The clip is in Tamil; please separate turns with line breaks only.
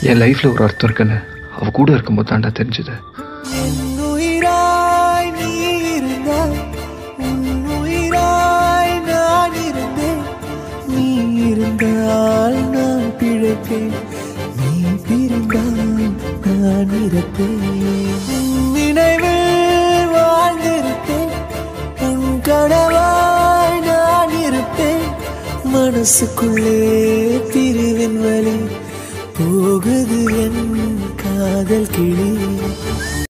என் லைஃப்ல ஒரு அர்த்தம் இருக்குன்னு அவ கூட இருக்கும்போது தாண்டா தெரிஞ்சது
உயிராய் நீ இருந்தாய் உன் உயிராய் நான் இருந்தேன் நீ இருந்தால் நான் பிழைப்பேன் நீ பிரிந்தால் நான் இருப்பேன் உன் நினைவில் வாழ்ந்திருப்பேன் உன் கனவாய் நான் இருப்பேன் மனசுக்குள்ளே பிரிவின் வழி போகுது என் காதல் கிளி